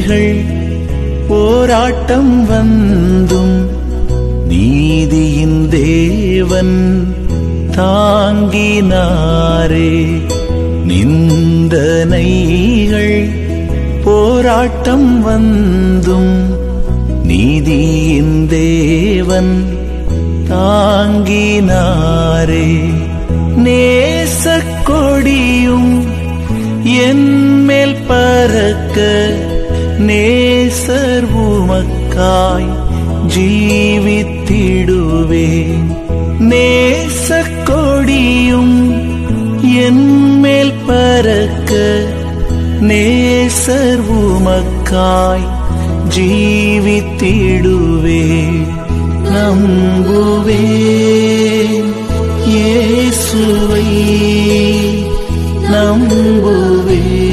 நைகள் போராட்டம் வந்தும் நீதியின் தேவன் தாங்கினாரே நிந்தனைகள் போராட்டம் வந்தும் நீதியின் தேவன் தாங்கினாரே நேசக் கொடியும் என் மேல் பறக்க நேசர் உமக்காய் ஜீவித்திடுவேன் நேசக் கொடியும் என் மேல் பறக்க நேசர் உமக்காய் ஜீவித்திடுவேன் நம்புவேன் இயேசுவை நம்புவேன்